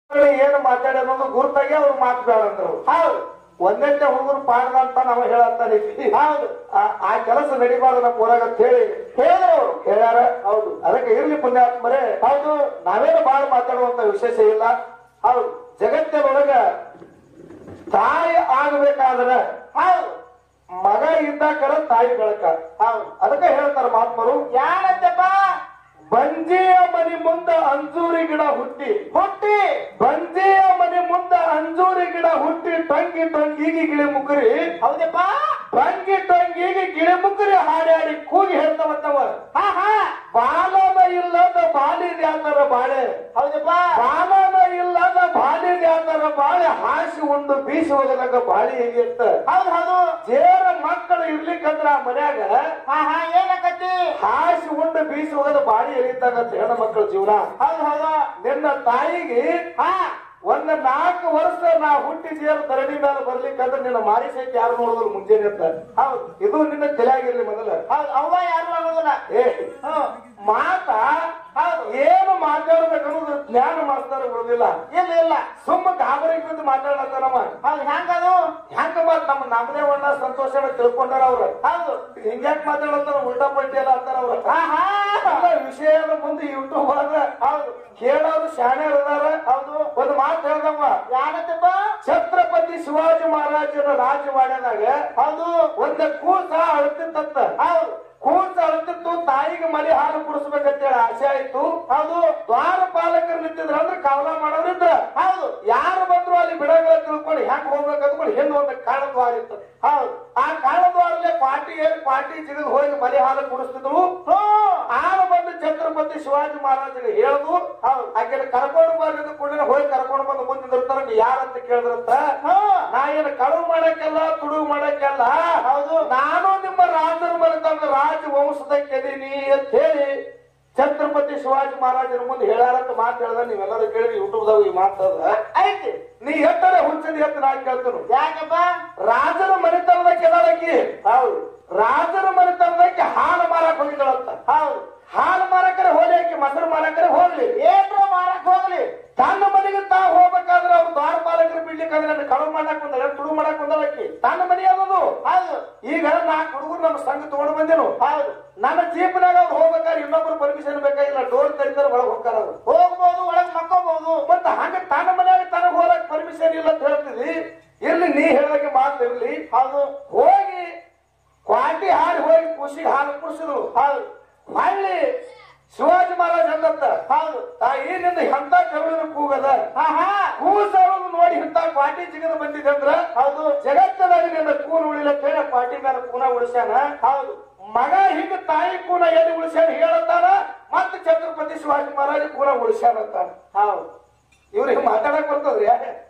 ಏನು ಮಾತಾಡಿ ಅನ್ನೋದು ಗುರುತಾಗಿ ಅವ್ರು ಮಾತಾಡ ಅಂದ್ರು ಹೌದು ಒಂದೆಂಟೆ ಹುಡುಗರು ಪಾಡ್ದ ಅಂತ ನಾವು ಹೇಳತ್ತಾನೆ ಹೌದು ಆ- ಆ ಕೆಲಸ ನಡಿಬಾರ್ದು ನಮ್ಮ ಊರಾಗ ಅಂತ ಹೇಳಿ ಹೇಳಿದ್ರು ಅವ್ರು ಹೇಳ್ಯಾರ ಹೌದು ಅದಕ್ಕೆ ಇರ್ಲಿ ಪುಣ್ಯಾತ್ಮರೇ ಹೌದು ನಾವೇನು ಬಾಳ ಮಾತಾಡುವಂತ ವಿಶೇಷ ಇಲ್ಲ ಹೌದು ಜಗತ್ತಿನೊಳಗ ತಾಯಿ ಆಗಬೇಕಾದ್ರೆ ಹೌದು ಮಗ ಇದ್ದಾಕರ ತಾಯಿ ಬೆಳಕ ಹೌದು ಅದಕ್ಕೆ ಹೇಳ್ತಾರ ಮಹಾತ್ಮರು ಯಾರಂತೆಪ್ಪ ಬಂಜೆಯ ಮನೆ ಮುಂದ ಅಂಜೂರಿ ಗಿಡ ಹುಟ್ಟಿ ಹುಟ್ಟಿ ಬಂಜೆಯ ಮನೆ ಮುಂದ ಅಂಜೂರಿ ಗಿಡ ಹುಟ್ಟಿ ಟಂಗಿ ಟಂಗಿಗಿ ಗಿಳಿ ಮುಗ್ರಿ ಹೌದಪ್ಪ ಟಂಗಿ ಟಂಗಿಗಿ ಗಿಳಿ ಮುಗ್ರಿ ಹಾಡಾಡಿ ಕೂಗಿ ಹೇಳ್ತಾವಂತವ ಹಾ ಹಾ ಬಾಲನ ಇಲ್ಲದ ಬಾಲಿದ ಯಾತರ ಬಾಳೆ ಹೌದಪ್ಪ ಬಾಲನ ಇಲ್ಲದ ಬಾಲಿದ ಯಾತರ ಬಾಳೆ ಹಾಸಿ ಉಂಡು ಬೀಸಿ ಹೋಗದಾಗ ಬಾಳಿ ಹೇಗಿರ್ತ ಹೌದು ಹೌದು ಜೇರ ಮಕ್ಕಳು ಇರ್ಲಿಕ್ಕಂದ್ರ ಆ ಮನ್ಯಾಗ ಹಾ ಹಾ ಏನಾಕತಿ ಹಾಸಿ ಉಂಡು ಬೀಸಿ ಹೋಗದ ಬಾಳಿ ಎಳಿತಾಗ ಹೆಣ್ಣು ಮಕ್ಕಳ ಜೀವನ ಹೌದು ಹೌದು ನಿನ್ನ ತಾಯಿಗೆ ಹಾ ಒಂದ್ ನಾಲ್ಕು ವರ್ಷ ನಾ ಹುಟ್ಟಿ ಜೇರು ಧರಣಿ ಮೇಲೆ ಬರ್ಲಿಕ್ಕಂದ್ರೆ ನಿನ್ನ ಮಾರಿ ಸೈಟ್ ಯಾರು ನೋಡಿದ್ರು ಮುಂಜಾನೆ ಅಂತ ಹೌದು ಇದು ನಿನ್ನ ತಲೆಯಾಗಿರ್ಲಿ ಮೊದಲ ಹೌದು ಅವ್ವ ಯಾರು ಅನ್ನೋದಿಲ್ಲ ಏ ಮಾತ ಹೌದು ಏನು ಮಾತಾಡ್ಬೇಕು ಅನ್ನೋದು ಜ್ಞಾನ ಮಾಡ್ತಾರೆ ಉಳಿದಿಲ್ಲ ಇಲ್ಲ ಇಲ್ಲ ಸುಮ್ಮ ಗಾಬರಿ ಬಿದ್ದು ಮಾತಾಡತ್ತಾರಮ್ಮ ಹೌದು ಹೆಂಗದು ಹೆಂಗ ಮಾತ್ ನಮ್ಮ ನಮ್ಮದೇ ಒಣ್ಣ ಸಂತೋಷನ ತಿಳ್ಕೊಂಡಾರ ಅವ್ರು ಹೌದು ಹಿಂಗ್ಯಾಕ್ ಮಾತಾಡತ್ತಾರ ಉಲ್ಟಾ ಪಲ್ಟಿ ಎಲ್ಲ ಅಂತಾರ ಅವ್ರು ಅಲ್ಲ, ವಿಷಯದ ಮುಂದೆ ಯೂಟ್ಯೂಬ್ ಆದ್ರೆ ಹೌದು ಕೇಳೋರು ಶಾಣೆ ಅದಾರ ಹೌದು ಒಂದು ಮಾತು ಹೇಳ್ದಮ್ಮ ಯಾನತ್ತಪ್ಪ ಛತ್ರಪತಿ ಶಿವಾಜಿ ಮಹಾರಾಜನ ರಾಜವಾಡ್ಯದಾಗ ಹೌದು ಒಂದ ಕೂಸ ಅಳ್ತಿತ್ತಂತ ಹೌದು ಕೂಸ ಅಳ್ತಿತ್ತು ತಾಯಿಗೆ ಮಲಿ ಹಾಲು ಕುಡಿಸ್ಬೇಕಂತೇಳಿ ಆಸೆ ಆಯ್ತು ಹೌದು ದ್ವಾರ ಪಾಲಕರು ನಿಂತಿದ್ರ ಅಂದ್ರೆ ಕಾವಲ ಮಾಡೋರಿದ್ರ ಹೌದು ಯಾರು ಬಂದ್ರು ಅಲ್ಲಿ ಬಿಡಗಳ ತಿಳ್ಕೊಂಡು ಹೆಂಗ್ ಹೋಗ್ಬೇಕು ಅಂದ್ಕೊಂಡು ಹಿಂದ್ ಒಂದು ಕಾಳ ದ್ವಾರ ಇತ್ತು ಹೌದು ಆ ಕಾಳ ದ್ವಾರಲ್ಲೇ ಪಾಟಿಗೆ ಪಾಟಿ ಜಿಗಿದು ಹೋಗಿ ಮಲಿ ಹಾಲು ಕುಡಿಸ್ತಿದ್ರು ಆಗ ಬಂದು ಛತ್ರಪತಿ ಶಿವಾಜಿ ಮಹಾರಾಜರಿಗೆ ಹೇಳುದು ಹೌದು ಆಕೆ ಕರ್ಕೊಂಡು ಬಂದ ಕೂಡಲೇ ಹೋಗಿ ಕರ್ಕೊಂಡು ಬಂದು ಮುಂದೆ ನಿಂದಿರ್ತಾರ ನೀ ಯಾರಂತ ಕೇಳಿದ್ರಂತ ನಾ ಏನು ಕಳುವು ಮಾಡಕ್ಕೆಲ್ಲ ತುಡುಗು ಮಾಡಕ್ಕೆಲ್ಲ ಹೌದು ನಾನು ನಿಮ್ಮ ರಾಜರ ಮೇಲೆ ತಂದ ರಾಜ ವಂಶದ ಕೆದೀನಿ ಅಂತ ಹೇಳಿ ಛತ್ರಪತಿ ಶಿವಾಜಿ ಮಹಾರಾಜರ ಮುಂದೆ ಹೇಳಾರಂತ ಮಾತು ಹೇಳ್ದ ನೀವೆಲ್ಲರೂ ಕೇಳಿ ಯೂಟ್ಯೂಬ್ದಾಗ ಈ ಮಾತದ ಐತಿ ನೀ ಎತ್ತರ ಹುಚ್ಚದಿ ಅಂತ ನಾ ಕೇಳ್ತನು ಯಾಕಪ್ಪ ರಾಜರ ಮನೆತನದ ಕೆದಾಳಕಿ ಹೌದು ರಾಜರ ಮನೆತನದಕ್ಕೆ ಹಾಲು ಮಾರಕ್ ಹೋಗಿದ್ದಳಂತ ಹೌದು ಹಾಲು ಮಾರಕರೆ ಹೋಗ್ಲಿ ಆಕಿ ಮೊಸರು ಮಾರಕರೆ ಹೋಗ್ಲಿ ಏನ್ರ ಮಾರಕ್ ಹೋಗ್ಲಿ ತನ್ನ ಮನೆಗೆ ತಾ ಹೋಗ್ಬೇಕಾದ್ರೆ ಅವ್ರು ದ್ವಾರ ಪಾಲಕರು ಬಿಡ್ಲಿಕ್ಕಂದ್ರೆ ನನ್ನ ಕಳುವು ಮಾಡಕ್ ಬಂದಳ ತುಳು ಮಾಡಕ್ ಬಂದಳ ಆಕಿ ತನ್ನ ಮನೆ ಅದದು ಹೌದು ಈಗ ನಾಲ್ಕು ಹುಡುಗರು ನಮ್ಮ ಸಂಘ ತಗೊಂಡು ಬಂದೇನು ಹೌದು ನನ್ನ ಜೀಪ್ನಾಗ ಅವ್ರು ಹೋಗ್ಬೇಕಾದ್ರೆ ಇನ್ನೊಬ್ರು ಪರ್ಮಿಷನ್ ಬೇಕಾಗಿಲ್ಲ ಡೋರ್ ತೆಗಿತಾರೆ ಒಳಗ್ ಹೋಗ್ತಾರ ಅವ್ರು ಹೋಗ್ಬೋದು ಒಳಗ್ ಮಕ್ಕೋಬಹುದು ಮತ್ತ ಹಂಗ ತನ್ನ ಮನ್ಯಾಗ ತನಗ್ ಹೋಗಕ್ ಪರ್ಮಿಷನ್ ಇಲ್ಲ ಅಂತ ಹೇಳ್ತಿದ್ವಿ ಇರ್ಲಿ ನೀ ಹೇಳಕ್ಕೆ ಮಾತು ಇರ್ಲಿ ಹೌದು ಹೋಗಿ ಕ್ವಾಟಿ ಹಾಲು ಹೋಗಿ ಖುಷಿಗೆ ಹಾಲು ಕುಡಿಸಿದ್ರು ಹೌದು ಹೊಳ್ಳಿ ಶಿವಾಜಿ ಮಹಾರಾಜ್ ಅಂದತ್ತ ಹೌದು ತಾಯಿ ನಿಂದ ಎಂತ ಕರುಳಿನ ಕೂಗದ ಕೂಸಳದು ನೋಡಿ ಇಂತ ಕ್ವಾಟಿ ಜಿಗದ ಬಂದಿದೆ ಅಂದ್ರ ಹೌದು ಜಗತ್ತದಾಗ ನಿನ್ನ ಕೂನ್ ಉಳಿಲ ಕೇಳ ಕ್ವಾಟಿ ಮೇಲೆ ಕೂನ ಉಳಿಸ್ಯಾನ ಹೌದು ಮಗ ಹಿಂಗ ತಾಯಿ ಕೂನ ಎಲ್ಲಿ ಉಳಿಸ್ಯಾನ ಹೇಳತ್ತಾನ ಮತ್ತೆ ಛತ್ರಪತಿ ಶಿವಾಜಿ ಮಹಾರಾಜ ಕೂನ ಉಳಿಸ್ಯಾನ ಅಂತಾನ ಹೌದು ಇವ್ರಿಗೆ ಮಾತಾಡಕ್ ಬರ್ತದ್ರಿ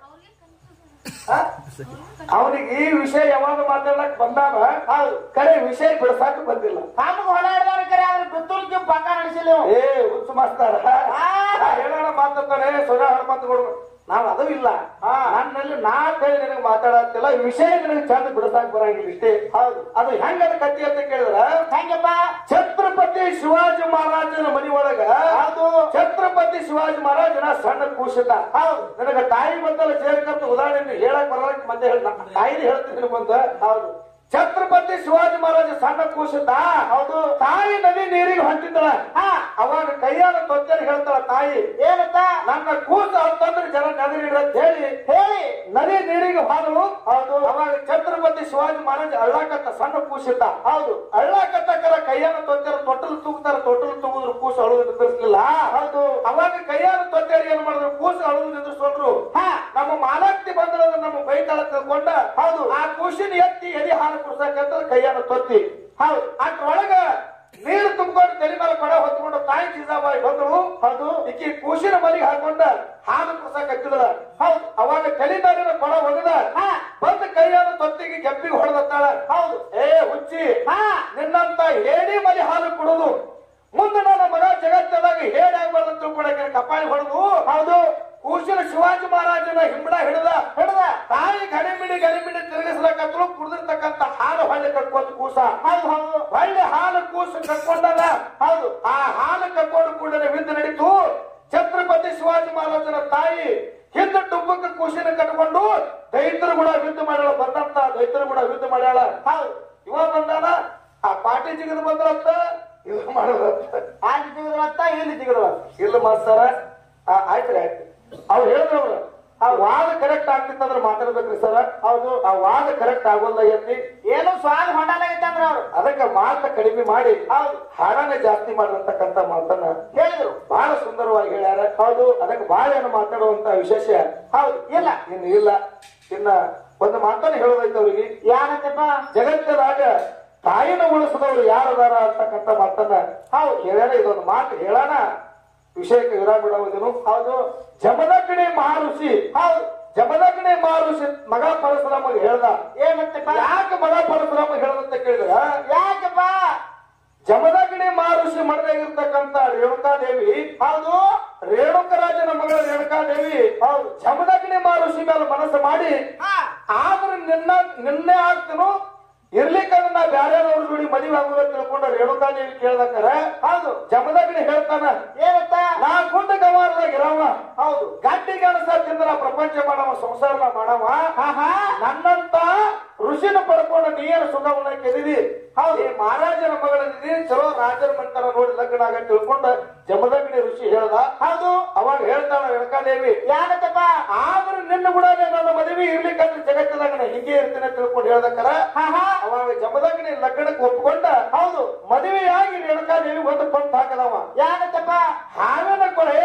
ಅವನಿಗೆ ಈ ವಿಷಯ ಯಾವಾಗ ಮಾತಾಡಕ್ ಬಂದಾನ ಹೌದು ಕರೆ ವಿಷಯ ಬಿಡ್ಸಾಕ ಬಂದಿಲ್ಲ ಕಾಮಗ್ ಹೊಲಾಡ್ದಾರ ಕರೆ ಆದ್ರೆ ಬಿತ್ತೂರ್ಗೆ ಪಕ್ಕ ನಡೆಸಿಲ್ಲ ಇವ. ಏ ಹುಚ್ಚು ಮಾಸ್ತಾರ ಹೇಳೋಣ ಮಾತಾಡ್ತಾನೆ ಸೊಜ ಹನುಮಂತಗಳು ನಾವ್ ಅದು ಇಲ್ಲ ನನ್ನಲ್ಲಿ ನಾ ಹೇಳಿ ನಿನಗೆ ಮಾತಾಡತ್ತಿಲ್ಲ ಈ ವಿಷಯ ನಿನಗೆ ಚಂದ ಬಿಡಸಾಕ್ ಬರಂಗಿಲ್ಲ ಇಷ್ಟೇ ಹೌದು ಅದು ಹೆಂಗ ಅದ ಕತ್ತಿ ಅಂತ ಕೇಳಿದ್ರ ಹೆಂಗಪ್ಪ ಛತ್ರಪತಿ ಶಿವಾಜಿ ಮಹಾರಾಜನ ಮನಿ ಒಳಗ ಅದು ಛತ್ರಪತಿ ಶಿವಾಜಿ ಮಹಾರಾಜನ ಸಣ್ಣ ಕೂಸಿದ್ದ ಹೌದು ನನಗ ತಾಯಿ ಬಂದಲ್ಲ ಸೇರ್ಕಂತ ಉದಾಹರಣೆ ಹೇಳಕ್ ಬರಲಕ್ ಮತ್ತೆ ಹೇಳ ತಾಯಿ ಹೇಳ್ತೀನಿ ಬಂದ ಹೌದು ಛತ್ರಪತಿ ಶಿವಾಜಿ ಮಹಾರಾಜ ಸಣ್ಣ ಕೂಸಿದ್ದ ಹೌದು ತಾಯಿ ನದಿ ನೀರಿಗೆ ಹೊಂಟಿದ್ದಳ ಅವಾಗ ಕೈಯಾಲ ತೊಂದರೆ ಹೇಳ್ತಾಳ ತಾಯಿ ಏನಂತ ನನ್ನ ಕೂಸು ಅಂತಂದ್ರೆ ಜನ ನದಿ ನೀರು ಅಂತ ಹೇಳಿ ಹೇಳಿ ನದಿ ನೀರಿಗೆ ಹೋದಳು ಹೌದು ಅವಾಗ ಛತ್ರಪತಿ ಶಿವಾಜಿ ಮಹಾರಾಜ ಅಳ್ಳಾಕತ್ತ ಸಣ್ಣ ಕೂಸಿದ್ದ ಹೌದು ಅಳ್ಳಾಕತ್ತಕ್ಕರ ಕೈಯಾಲ ತೊಂದರೆ ತೊಟ್ಟಲು ತೂಗ್ತಾರ ತೊಟ್ಟಲು ತೂಗುದ್ರು ಕೂಸು ಅಳುದು ನಿಂದಿರ್ಲಿಲ್ಲ ಹೌದು ಅವಾಗ ಕೈಯಾಲ ತೊಂದರೆ ಏನ್ ಮಾಡಿದ್ರು ಕೂಸು ಅಳುದು ನಿಂದಿರ್ಸ್ಕೊಂಡ್ರು ನಮ್ಮ ಮಾಲಕ್ತಿ ಬಂದ್ರೆ ನಮ್ಮ ಬೈತಾಳ ತಿಳ್ಕೊಂಡ ಹೌದು ಆ ಕೂಸಿನ ಎತ್ತಿ ಎದೆ ಹಾಲು ಕುಡ್ಸಕ್ಕಂತ ಕೈಯನ್ನು ತೊತ್ತಿ ಹೌದು ಅದ್ರೊಳಗ ನೀರು ತುಂಬಿಕೊಂಡು ತಲೆ ಮೇಲೆ ಕೊಡ ಹೊತ್ಕೊಂಡು ತಾಯಿ ಜೀಜಾಬಾಯಿ ಬಂದಳು ಹೌದು ಈಕಿ ಕೂಸಿನ ಮನೆಗೆ ಹಾಕೊಂಡ ಹಾಲು ಕುಡ್ಸಕತ್ತಿದ ಹೌದು ಅವಾಗ ತಲೆ ಮೇಲಿನ ಕೊಡ ಒಗದ ಬಂದ ಕೈಯನ್ನು ತೊತ್ತಿಗೆ ಕೆಪ್ಪಿಗೆ ಹೊಡೆದತ್ತಾಳ ಹೌದು ಏ ಹುಚ್ಚಿ ನಿನ್ನಂತ ಹೇಳಿ ಮನೆ ಹಾಲು ಕುಡುದು ಮುಂದೆ ನನ್ನ ಮಗ ಜಗತ್ತದಾಗ ಹೇಳಿ ಆಗ್ಬಾರ್ದು ತಿಳ್ಕೊಳಕ್ಕೆ ಕಪಾಳಿ ಹೊಡೆದು ಹೌದು ಕೂಸಿನ ಶಿವಾಜಿ ಮಹಾರಾಜನ ಹಿಂಬಡ ಹಿಡಿದ ಹಿಡಿದ ತಾಯಿ ಗಡಿಮಿಡಿ ಗಡಿಮಿಡಿ ತಿರುಗಿಸ್ಲಕತ್ರು ಕುಡಿದಿರ್ತಕ್ಕಂತ ಹಾಲು ಹೊಳ್ಳಿ ಕಟ್ಕೊಂತ ಕೂಸ ಹೌದು ಹೌದು ಹೊಳ್ಳಿ ಹಾಲು ಕೂಸು ಕಟ್ಕೊಂಡದ ಹೌದು ಆ ಹಾಲು ಕಟ್ಕೊಂಡು ಕೂಡಲೇ ವಿಂದು ನಡೀತು ಛತ್ರಪತಿ ಶಿವಾಜಿ ಮಹಾರಾಜನ ತಾಯಿ ಕೂಸಿನ ಕಟ್ಕೊಂಡು ದೈತ್ಯರು ಕೂಡ ಯುದ್ಧ ಮಾಡ್ಯಾಳ ಬಂದಂತ ದೈತ್ಯರು ಕೂಡ ಯುದ್ಧ ಮಾಡ್ಯಾಳ ಹೌದು ಇವ ಬಂದಾನ ಆ ಪಾಟಿ ಜಿಗಿದು ಬಂದ್ರತ್ತ ಇದು ಮಾಡದಂತ ಅಲ್ಲಿ ತೆಗೆದ್ರತ್ತ ಇಲ್ಲಿ ತೆಗೆದ್ರತ್ತ ಇಲ್ಲ ಮಾಸ್ತರ ಆ, ಆಯ್ತ್ರಿ ಆಯ್ತು ಅವ್ರು ಹೇಳಿದ್ರವ್ರು ಆ ವಾದ ಕರೆಕ್ಟ್ ಆಗ್ತಿತ್ತಂದ್ರೆ ಮಾತಾಡ್ಬೇಕ್ರಿ ಸರ್ ಹೌದು ಆ ವಾದ ಕರೆಕ್ಟ್ ಆಗೋಲ್ಲ ಎತ್ತಿ ಏನು ಸ್ವಾದ ಹೊಂಡಲಾಗಿತ್ತಂದ್ರ ಅವ್ರು ಅದಕ್ಕೆ ಮಾತ ಕಡಿಮೆ ಮಾಡಿ ಹೌದು ಹಾಡನೆ ಜಾಸ್ತಿ ಮಾಡಿರ್ತಕ್ಕಂತ ಮಾತನ್ನ ಹೇಳಿದ್ರು ಬಹಳ ಸುಂದರವಾಗಿ ಹೇಳ್ಯಾರ ಹೌದು ಅದಕ್ಕೆ ಬಹಳ ಏನು ಮಾತಾಡುವಂತ ವಿಶೇಷ ಹೌದು ಇಲ್ಲ ಇನ್ನು ಇಲ್ಲ ಇನ್ನ ಒಂದು ಮಾತನ್ನ ಹೇಳೋದೈತೆ ಅವ್ರಿಗೆ ಯಾರಂತಪ್ಪ ಜಗತ್ತದಾಗ ತಾಯಿನ ಉಳಿಸಿದವರು ಯಾರದಾರ ಅಂತಕ್ಕಂಥ ಮಾತನ್ನ ಹೌದು ಹೇಳ್ಯಾರ ಇದೊಂದು ಮಾತು ಹೇಳೋಣ ವಿಷಯಕ್ಕೆ ವಿರಾಮ ಬಿಡುವುದೇನು ಹೌದು ಜಮದಗ್ನಿ ಮಹರ್ಷಿ ಹೌದು ಜಮದಗ್ನಿ ಮಹರ್ಷಿ ಮಗ ಪರಶುರಾಮ ಹೇಳ್ದ ಏನಂತಪ್ಪ ಯಾಕೆ ಮಗ ಪರಶುರಾಮ ಹೇಳ್ದಂತ ಕೇಳಿದ್ರ ಯಾಕಪ್ಪ ಜಮದಗ್ನಿ ಮಹರ್ಷಿ ಮಡದಾಗಿರ್ತಕ್ಕಂಥ ರೇಣುಕಾದೇವಿ ಹೌದು ರೇಣುಕರಾಜನ ಮಗಳ ರೇಣುಕಾದೇವಿ ಹೌದು ಜಮದಗ್ನಿ ಮಹರ್ಷಿ ಮೇಲೆ ಮನಸ್ಸು ಮಾಡಿ ಹಾ ಆದ್ರೆ ನಿನ್ನ ನಿನ್ನೆ ಆಗ್ತನು ಇರ್ಲಿಕ್ಕಂದ್ರೆ ನಾ ಬ್ಯಾರ್ಯಾರವ್ರ ಜೋಡಿ ಮದುವೆ ಆಗುವ ತಿಳ್ಕೊಂಡ ರೇಣುಕಾದೇವಿ ಕೇಳ್ದಕ್ಕಾರ ಹೌದು ಜಮದಗ್ನಿ ಹೇಳ್ತಾನ ಏನಂತ ನಾ ಗುಂಡ ಗವಾರದಾಗ ಇರವ ಹೌದು ಗಡ್ಡಿ ಗೆಣಸ ತಿಂದ್ರ ಪ್ರಪಂಚ ಮಾಡವ ಸಂಸಾರ ಮಾಡವ ಹಾ ಹಾ ನನ್ನಂತ ಋಷಿನ ಪಡ್ಕೊಂಡು ನೀನು ಸುಖವನ್ನ ಕೆದಿದಿ ಹೌದು ಈ ಮಹಾರಾಜನ ಮಗಳಿದಿ ಚಲೋ ರಾಜರ ಮಂತರ ನೋಡಿ ಲಗ್ನ ಆಗ ತಿಳ್ಕೊಂಡ ಜಮದಗ್ನಿ ಋಷಿ ಹೇಳ್ದ ಹೌದು ಅವಾಗ ಹೇಳ್ತಾಳ ರೇಣುಕಾದೇವಿ ಯಾಕಂತಪ್ಪ ಆದ್ರೆ ನಿನ್ನ ಕೂಡ ನನ್ನ ಮದುವೆ ಇರ್ಲಿಕ್ಕಂದ್ರೆ ಜಗತ್ತದಾಗ ನಾ ಹಿಂಗೆ ಇರ್ತೀನಿ ಅಂತ ತಿಳ್ಕೊಂಡು ಹೇಳ್ದಕ್ಕಾರ ಹಾ ಹಾ ಅವಾಗ ಜಮದಗ್ನಿ ಲಗ್ನಕ್ಕೆ ಒಪ್ಕೊಂಡ ಹೌದು ಮದುವೆಯಾಗಿ ರೇಣುಕಾದೇವಿ ಒಂದು ಪಂತ್ ಹಾಕದವ ಯಾಕಂತಪ್ಪ ಹಾವಿನ ಕೊಳೆ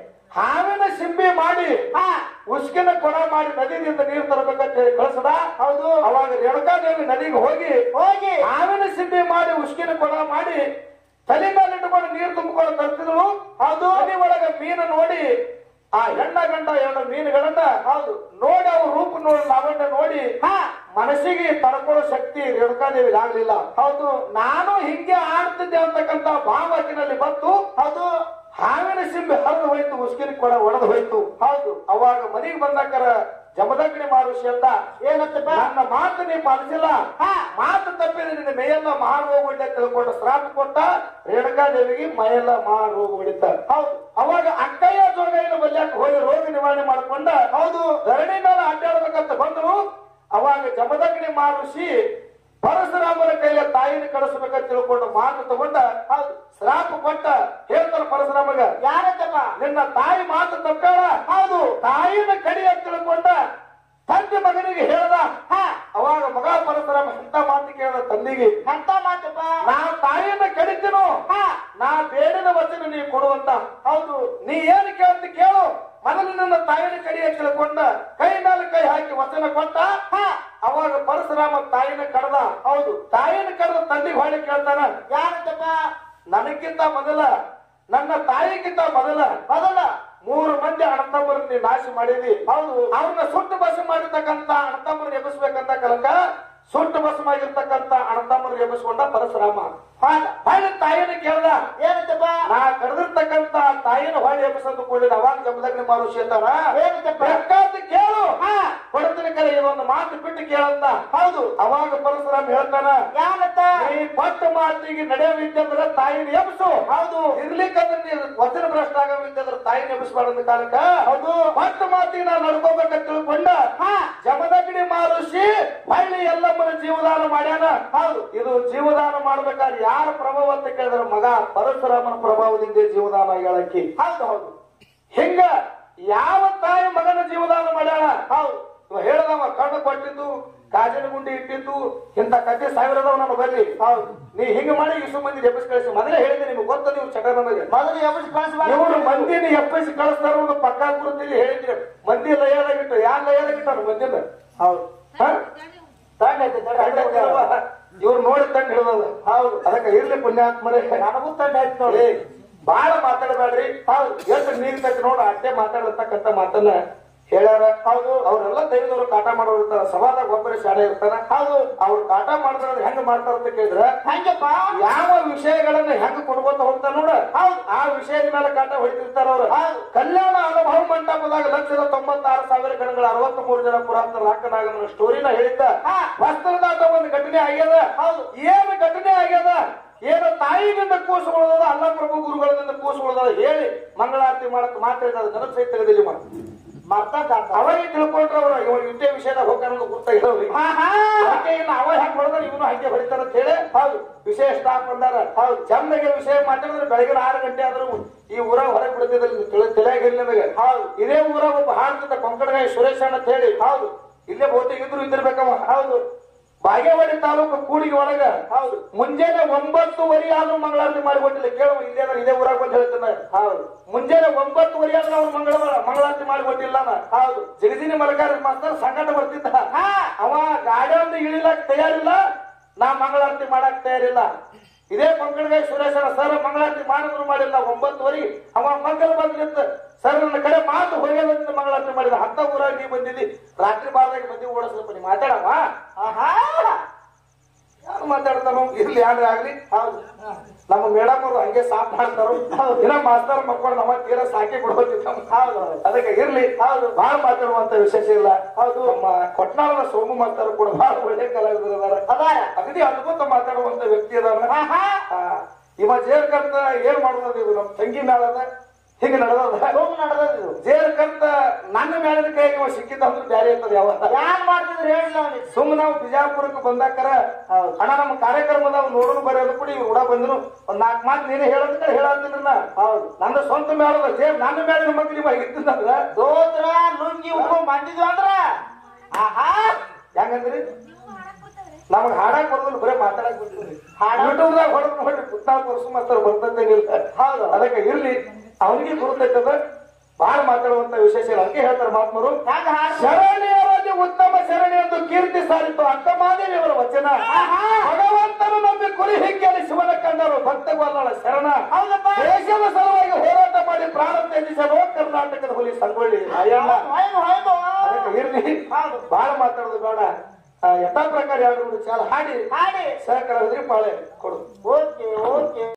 ಹಾವಿನ ಸಿಂಬಿ ಮಾಡಿ ಹಾ ಉಸ್ಕಿನ ಕೊಡ ಮಾಡಿ ನದಿಯಿಂದ ನೀರು ತರಬೇಕಂತ ಹೇಳಿ ಕಳಿಸದ ಹೌದು ಅವಾಗ ರೇಣುಕಾದೇವಿ ನದಿಗೆ ಹೋಗಿ ಹೋಗಿ ಹಾವಿನ ಸಿಂಬಿ ಮಾಡಿ ಉಸ್ಕಿನ ಕೊಡ ಮಾಡಿ ತಲೆ ಮೇಲೆ ಇಟ್ಟುಕೊಂಡು ನೀರು ತುಂಬಿಕೊಂಡು ತರ್ತಿದ್ರು ಅದು ನದಿ ಒಳಗ ಮೀನು ನೋಡಿ ಆ ಹೆಣ್ಣ ಗಂಡ ಎರಡು ಮೀನುಗಳನ್ನ ಹೌದು ನೋಡಿ ಅವ್ರ ರೂಪ ನೋಡಿ ಲಾವಣ್ಯ ನೋಡಿ ಹಾ ಮನಸ್ಸಿಗೆ ತಡ್ಕೊಳ್ಳೋ ಶಕ್ತಿ ರೇಣುಕಾದೇವಿಗೆ ಆಗ್ಲಿಲ್ಲ ಹೌದು ನಾನು ಹಿಂಗೆ ಆಡ್ತಿದ್ದೆ ಅಂತಕ್ಕಂತ ಭಾವಕಿನಲ್ಲಿ ಬಂತು ಹೌದು ಹಾವಿನ ಸಿಂಬೆ ಹರಿದು ಹೋಯ್ತು ಉಸ್ಕಿನ ಕೊಡ ಒಡೆದು ಹೋಯ್ತು ಹೌದು ಅವಾಗ ಮನೆಗೆ ಬಂದಕ್ಕರ ಜಮದಗ್ನಿ ಮಾರುಷಿ ಅಂತ ಏನಂತಪ್ಪ ನನ್ನ ಮಾತು ನೀ ಪಾಲಿಸಿಲ್ಲ ಹಾ ಮಾತು ತಪ್ಪಿದ ನಿನ್ನ ಮೈಯೆಲ್ಲ ಮಾರು ಹೋಗ್ಬಿಟ್ಟೆ ತಿಳ್ಕೊಂಡು ಶ್ರಾಪ ಕೊಟ್ಟ ರೇಣುಕಾದೇವಿಗೆ ಮೈಯೆಲ್ಲ ಮಾರು ಹೋಗ್ಬಿಡಿತ ಹೌದು ಅವಾಗ ಅಕ್ಕಯ್ಯ ಜೋಗೈನ ಬಲ್ಯಾಕ ಹೋಗಿ ರೋಗ ನಿವಾರಣೆ ಮಾಡ್ಕೊಂಡ ಹೌದು ಧರಣಿ ಮೇಲೆ ಅಡ್ಡಾಡ್ಬೇಕಂತ ಬಂದ್ರು ಅವಾಗ ಜಮದಗ್ನಿ ಮಾರುಷಿ ಪರಶುರಾಮನ ಕೈಲ ತಾಯಿನ ಕಳಿಸ್ಬೇಕಂತ ತಿಳ್ಕೊಂಡು ಮಾತು ತಗೊಂಡ ಹೌದು ಶ್ರಾಪ ಕೊಟ್ಟ ಹೇಳ್ತಾರ ಪರಶುರಾಮಗ ಯಾರಂತಪ್ಪ ನಿನ್ನ ತಾಯಿ ಮಾತು ತಪ್ಪಾಳ ಹೌದು ತಾಯಿನ ಕಡಿ ಅಂತ ತಿಳ್ಕೊಂಡ ತಂದೆ ಮಗನಿಗೆ ಹೇಳ್ದ ಹಾ ಅವಾಗ ಮಗ ಪರಶುರಾಮ ಎಂತ ಮಾತು ಕೇಳ್ದ ತಂದೆಗೆ ಅಂತ ಮಾತಪ್ಪ ನಾ ತಾಯಿಯನ್ನ ಕಡಿತೀನು ಹಾ ನಾ ಬೇಡಿದ ವಚನ ನೀ ಕೊಡುವಂತ ಹೌದು ನೀ ಏನು ಕೇಳ್ತಿ ಕೇಳು ಮೊದಲು ನನ್ನ ತಾಯಿನ ಕಡಿ ಅಂತ ತಿಳ್ಕೊಂಡ ಕೈ ಮೇಲೆ ಕೈ ಹಾಕಿ ವಚನ ಕೊಟ್ಟ ಹಾ ಅವಾಗ ಪರಶುರಾಮ ತಾಯಿನ ಕಡ್ದ ಹೌದು ತಾಯಿನ ಕಡ್ದ ತಂದೆಗೆ ಹೊಳಿ ಕೇಳ್ತಾನ ಯಾರಂತಪ್ಪ ನನಗಿಂತ ಮೊದಲ ನನ್ನ ತಾಯಿಗಿಂತ ಮೊದಲ ಮೊದಲ ಮೂರು ಮಂದಿ ಅಣ್ಣತಮ್ಮರು ನೀ ನಾಶ ಮಾಡಿದಿ ಹೌದು ಅವ್ರನ್ನ ಸುಟ್ಟು ಬಸ ಮಾಡಿರ್ತಕ್ಕಂತ ಅಣ್ಣತಮ್ಮರು ಎಬ್ಬಿಸ್ಬೇಕಂತ ಕಲಕ ಸುಟ್ಟು ಬಸಮಾಗಿರ್ತಕ್ಕಂತ ಅಣ್ಣತಮ್ಮರು ಎಬ್ಬಿಸ್ಕೊಂಡ ಪರಶುರಾಮ ಹೊಳ್ಳಿ ತಾಯಿನ ಕೇಳ್ದ ಏನಂತಪ್ಪ ನಾ ಕರೆದಿರ್ತಕ್ಕಂತ ತಾಯಿನ ಹೊಳ್ಳಿ ಎಬ್ಬಿಸಂದು ಕೊಂಡಿದ್ದ ಅವಾಗ ಜಮದಗ್ನಿ ಮಾರುಷಿ ಅಂತಾರ ಏನಂತಪ್ಪ ಬೇಕಾದ ಕೇಳು ಹಾ ಕೊಡ್ತೀನಿ ಕರೆ ಇದೊಂದು ಮಾತು ಬಿಟ್ಟು ಕೇಳಂದ ಹೌದು ಅವಾಗ ಪರಶುರಾಮ ಹೇಳ್ತಾನ ಯಾವತ್ತ ನೀ ಪಟ್ಟ ಮಾತಿಗೆ ನಡೆಯವಿದ್ದಂದ್ರ ತಾಯಿನ ಎಬ್ಸು ಹೌದು ಇರ್ಲಿಕ್ಕಂದ್ರೆ ನೀ ವಚನ ಭ್ರಷ್ಟ ಆಗವಿದ್ದಂದ್ರ ತಾಯಿನ ಎಬ್ಬಿಸ್ಬಾರ್ದು ಕಾಲಕ್ಕ ಹೌದು ಪಟ್ಟ ಮಾತಿಗೆ ನಾ ನಡ್ಕೋಬೇಕಂತ ತಿಳ್ಕೊಂಡ ಹಾ ಜಮದಗ್ನಿ ಮಾರುಷಿ ಹಳ್ಳಿ ಎಲ್ಲಮ್ಮನ ಜೀವದಾನ ಮಾಡ್ಯಾನ ಹೌದು ಇದು ಜೀವದಾನ ಮಾಡ್ಬೇಕಾದ್ರೆ ಯಾರ ಪ್ರಭಾವ ಅಂತ ಕೇಳಿದ್ರ ಮಗ ಪರಶುರಾಮನ ಪ್ರಭಾವದಿಂದ ಜೀವದಾನ ಹೇಳಕ್ಕಿ ಹೌದು ಹೌದು ಹಿಂಗ ಯಾವ ತಾಯಿ ಮಗನ ಜೀವದಾನ ಮಾಡ್ಯಾಳ ಹೌದು ಇವ ಹೇಳ್ದವ ಕಣ್ಣು ಕೊಟ್ಟಿದ್ದು ಕಾಜಿನ ಗುಂಡಿ ಇಟ್ಟಿದ್ದು ಇಂತ ಕತೆ ಸಾವಿರದವ ನಾನು ಬರ್ಲಿ ಹೌದು ನೀ ಹಿಂಗ ಮಾಡಿ ಇಷ್ಟು ಮಂದಿ ಎಬ್ಬಿಸಿ ಕಳಿಸಿ ಮೊದಲೇ ಹೇಳಿದೆ ನಿಮ್ಗೆ ಗೊತ್ತದ ಇವ್ರು ಚಟ ನನಗೆ ಮೊದಲು ಎಬ್ಬಿಸಿ ಕಳಿಸ್ಬಾರ್ದು ಇವರು ಮಂದಿನ ಎಬ್ಬಿಸಿ ಕಳಿಸ್ತಾರ ಒಂದು ಪಕ್ಕ ಗುರುತಿಲಿ ಹೇಳಿದ್ರೆ ಮಂದಿ ಲಯದಾಗಿಟ್ಟು ಯಾರ್ ಲಯದಾಗಿಟ್ಟಾರ ಮಂದಿನ ಹೌದು ತಂಡ ಐತೆ ತಂಡ ಇವ್ರು ನೋಡಿ ತಂಡ ಹೇಳೋದು ಹೌದು ಅದಕ್ಕೆ ಇರ್ಲಿ ಪುಣ್ಯಾತ್ಮರೇ ನನಗೂ ತಂಡ ಆಯ್ತು ನೋಡಿ ಏ, ಬಾಳ ಮಾತಾಡಬೇಡ್ರಿ ಹೌದು ಎಷ್ಟು ನೀರ್ ತಕ್ಕ ನೋಡ ಅಟ್ಟೆ ಮಾತಾಡತಕ್ಕಂತ ಮಾತನ್ನ ಹೇಳ್ಯಾರ ಹೌದು ಅವ್ರೆಲ್ಲ ದೈವದವ್ರು ಕಾಟ ಮಾಡೋರು ಇರ್ತಾರ ಸಭಾದಾಗ ಒಬ್ಬರೇ ಶಾಲೆ ಇರ್ತಾರ ಹೌದು ಅವ್ರು ಕಾಟ ಮಾಡಿದ್ರೆ ಹೆಂಗ್ ಮಾಡ್ತಾರ ಅಂತ ಕೇಳಿದ್ರ ಹಂಗಪ್ಪ ಯಾವ ವಿಷಯಗಳನ್ನ ಹೆಂಗ್ ಕೊಡ್ಬೋತ ಹೋಗ್ತಾರ ನೋಡ ಹೌದು ಆ ವಿಷಯದ ಮೇಲೆ ಕಾಟ ಹೊಡಿತಿರ್ತಾರ ಅವ್ರು ಹೌದು ಕಲ್ಯಾಣ ಅನುಭವ ಮಂಟಪದಾಗ ಲಕ್ಷದ ತೊಂಬತ್ತಾರು ಸಾವಿರ ಗಣಗಳ ಅರವತ್ತ್ ಮೂರು ಜನ ಪುರಾತನ ರಾಕನಾಗಮನ ಸ್ಟೋರಿನ ಹೇಳಿದ್ದ ಹಾ. ವಸ್ತ್ರದಾಟ ಒಂದು ಘಟನೆ ಆಗ್ಯದ ಹೌದು ಏನು ಘಟನೆ ಆಗ್ಯದ ಏನು ತಾಯಿನಿಂದ ಕೂಸು ಉಳಿದದ ಅಲ್ಲ ಪ್ರಭು ಗುರುಗಳಿಂದ ಕೂಸು ಉಳಿದದ ಹೇಳಿ ಮಂಗಳಾರತಿ ಮಾಡಕ್ ಮಾತಾಡಿದ ನನಗ್ ಸಹಿತ ತೆಗೆದಿಲ್ಲ ಮಾತು ಮರ್ತಕ್ಕ ಅವಾಗ ತಿಳ್ಕೊಂಡ್ರ ಅವ್ರು ಇವ ಯುದ್ಧ ವಿಷಯದಾಗ ಹೋಗೋದು ಗೊತ್ತಾಗಿರೋರು ಹಾ ಹಾ ಅದಕ್ಕೆ ಇನ್ನು ಅವ ಹೆಂಗ್ ಹೊಡೆದ್ರೆ ಇವನು ಹಂಗೆ ಹೊಡಿತಾರ ಅಂತ ಹೇಳಿ ಹೌದು ವಿಷಯ ಸ್ಟಾಪ್ ಅಂದಾರ ಹೌದು ಚಂದಗೆ ವಿಷಯ ಮಾತಾಡಿದ್ರೆ ಬೆಳಗಿನ ಆರು ಗಂಟೆ ಆದ್ರೂ ಈ ಊರಾಗ ಹೊರಗೆ ಬಿಡ್ತಿದ್ದಲ್ಲಿ ತಿಳಿಯಾಗಿರ್ಲಿ ನನಗೆ ಹೌದು ಇದೇ ಊರಾಗ ಒಬ್ಬ ಹಾಡ್ತಿದ್ದ ಕೊಂಕಣಗಾಯಿ ಸುರೇಶ್ ಅಣ್ಣ ಅಂತ ಹೇಳಿ ಹೌದು ಇಲ್ಲೇ ಬಹುತೇಕ ಇದ್ರು ಇದ್ದಿರ್ಬೇಕವ ಹೌದು ಬಾಗೇವಾಡಿ ತಾಲೂಕು ಕೂಡಿಗೆ ಒಳಗ ಹೌದು ಮುಂಜಾನೆ ಒಂಬತ್ತುವರೆ ಆದ್ರೂ ಮಂಗಳಾರತಿ ಮಾಡಿಕೊಟ್ಟಿಲ್ಲ ಕೇಳುವ ಇಲ್ಲೇ ಅದಾರ, ಇದೇ ಊರಾಗ ಬಂದು ಹೇಳ್ತಾನೆ ಹೌದು ಮುಂಜಾನೆ ಒಂಬತ್ತುವರೆ ಆದ್ರೂ ಅವ್ರು ಮಂಗಳ ಮಂಗಳಾರತಿ ಮಾಡಿಕೊಟ್ಟಿಲ್ಲ ಅವ. ಹೌದು ಜಗದಿನಿ ಮಲಕಾರ ಮಾಸ್ತರ್ ಸಂಕಟ ಬರ್ತಿದ್ದ ಹಾ. ಅವ ಗಾಡಿ ಒಂದು ಇಳಿಲಾಕ್ ತಯಾರಿಲ್ಲ ನಾ ಮಂಗಳಾರತಿ ಮಾಡಕ್ ತಯಾರಿಲ್ಲ ಇದೇ ಕೊಂಕಣಗಾಯಿ ಸುರೇಶನ ಸರ್ ಮಂಗಳಾರತಿ ಮಾಡಿದ್ರು ಮಾಡಿಲ್ಲ ಒಂಬತ್ತುವರೆಗೆ ಅವ ಮಕ್ಕಳು ಬಂದಿತ್ತ ಸರ್ ನನ್ನ ಕಡೆ ಮಾತು ಹೊಯ್ಯದಿಂದ ಮಂಗಳಾರತಿ ಮಾಡಿದ ಹತ್ತ ಊರಾಗ ನೀ ಬಂದಿದ್ದಿ ರಾತ್ರಿ ಬಾರದಾಗ ಬಂದಿ ಓಡಿಸ್ಲಪ್ಪ ನೀ ಮಾತಾಡಮ್ಮ ಆಹಾ ಯಾರು ಮಾತಾಡ್ತಾನೋ ಇರ್ಲಿ ಯಾರು ಆಗ್ಲಿ ಹೌದು ನಮ್ಮ ಮೇಡಮ್ ಅವರು ಹಂಗೆ ಸಾಫ್ ಮಾಡ್ತಾರೋ ಇನ್ನ ಮಾಸ್ತರ್ ಮಕ್ಕಳು ನಮ್ಮ ತೀರ ಸಾಕಿ ಬಿಡೋದಿತ್ತ ಹೌದು ಅದಕ್ಕೆ ಇರ್ಲಿ ಹೌದು ಬಹಳ ಮಾತಾಡುವಂತ ವಿಶೇಷ ಇಲ್ಲ ಹೌದು ನಮ್ಮ ಕೊಟ್ನಾಳದ ಸೋಮು ಮಾಸ್ತರ್ ಕೂಡ ಬಹಳ ಒಳ್ಳೆ ಕಲಾವಿದರು ಅದಾರ ಅದಾರ ಅಗದಿ ಅದ್ಭುತ ಮಾತಾಡುವಂತ ವ್ಯಕ್ತಿ ಅದಾರ ಆಹಾ ಆ, ಇವ ಜೇರ್ಕಂತ ಏನ್ ಮಾಡೋದು ಇದು ನಮ್ಮ ತಂಗಿ ಮೇಳದ ಹಿಂಗ ನಡೆದದ ಹೋಗ್ ನಡೆದಿದ್ದು ಜೇರ್ಕಂತ ನನ್ನ ಮೇಳದ ಕೈಗೆ ಇವ ಸಿಕ್ಕಿದ್ದ ಅಂದ್ರೆ ಬ್ಯಾರೆ ಇರ್ತದ ಯಾವ ಯಾನ್ ಮಾಡ್ತಿದ್ರು ಹೇಳಿಲ್ಲ ಅವನಿಗೆ ಸುಮ್ಮನೆ ನಾವು ಬಿಜಾಪುರಕ್ಕೆ ಬಂದಾಕರ ಹೌದು. ಅಣ್ಣ ನಮ್ಮ ಕಾರ್ಯಕ್ರಮದಾಗ ನೋಡೋಣ ಬರೋದು ಕೂಡ ಇವ್ರು ಕೂಡ ಬಂದ್ರು ಒಂದ್ ನಾಲ್ಕು ಮಾತು ನೀನೇ ಹೇಳೋದಕ್ಕೆ ಹೇಳಂತಿಲ್ಲ ನಾ ಹೌದು ನಂದು ಸ್ವಂತ ಮೇಳದ ಜೇ ನನ್ನ ಮೇಳಿನ ಮಕ್ಳು ಇವ ಇರ್ತಿದ್ದಂದ್ರ ದೋತ್ರ ಲುಂಗಿ ಉಟ್ಕೊಂಡ್ ಬಂದಿದ್ವು ಅಂದ್ರ ಆಹಾ ಹೆಂಗಂದ್ರಿ ನಮಗ್ ಹಾಡಕ್ ಬರೋದಿಲ್ಲ ಬರೇ ಮಾತಾಡಕ್ ಬಿಡ್ತೀವಿ ಹಾಡ- ಯೂಟ್ಯೂಬ್ದಾಗ ಹೊಡೆದ್ ನೋಡ್ರಿ ಪುತ್ತಾಳ ಪರಸು ಮಾಸ್ತರ ಬರ್ತಂಗಿಲ್ಲ ಹೌದು. ಅದಕ್ಕೆ ಇರ್ಲಿ ಅವನಿಗೆ ಗುರುತೈತದ ಬಹಳ ಮಾತಾಡುವಂತ ವಿಶೇಷ ಇಲ್ಲ ಅದಕ್ಕೆ ಹೇಳ್ತಾರೆ ಮಹಾತ್ಮರು ಹೆಂಗ ಹಾಡ್ ಶರಣಿಯರಲ್ಲಿ ಉತ್ತಮ ಶರಣಿ ಎಂದು ಕೀರ್ತಿ ಸಾರಿತು ಅಂಕಮಾದೇವಿಯವರ ವಚನ ಭಗವಂತನು ನಂಬಿ ಕುರಿ ಹಿಕ್ಕಲಿ ಶಿವನ ಕಂಡರು ಭಕ್ತಗೊಲ್ಲಳ ಶರಣ ಹೌದಪ್ಪ ದೇಶದ ಸಲುವಾಗಿ ಹೋರಾಟ ಮಾಡಿ ಪ್ರಾಣ ತ್ಯಜಿಸಲು ಕರ್ನಾಟಕದ ಹುಲಿ ಸಂಗೊಳ್ಳಿ ಅಯ್ಯಣ್ಣ ಹೊಯ್ದು ಹೊಯ್ದು ಅದಕ್ಕೆ ಇರ್ಲಿ ಹೌದು ಬಹಳ ಮಾತಾಡೋದು ಬೇಡ ಆ, ಯಥಾ ಪ್ರಕಾರ ಎರಡು ಚಾಲ ಹಾಡಿ ಹಾಡಿ ಸಹಕಾರ ಪಾಳೆ ಕೊಡು ಓಕೆ ಓಕೆ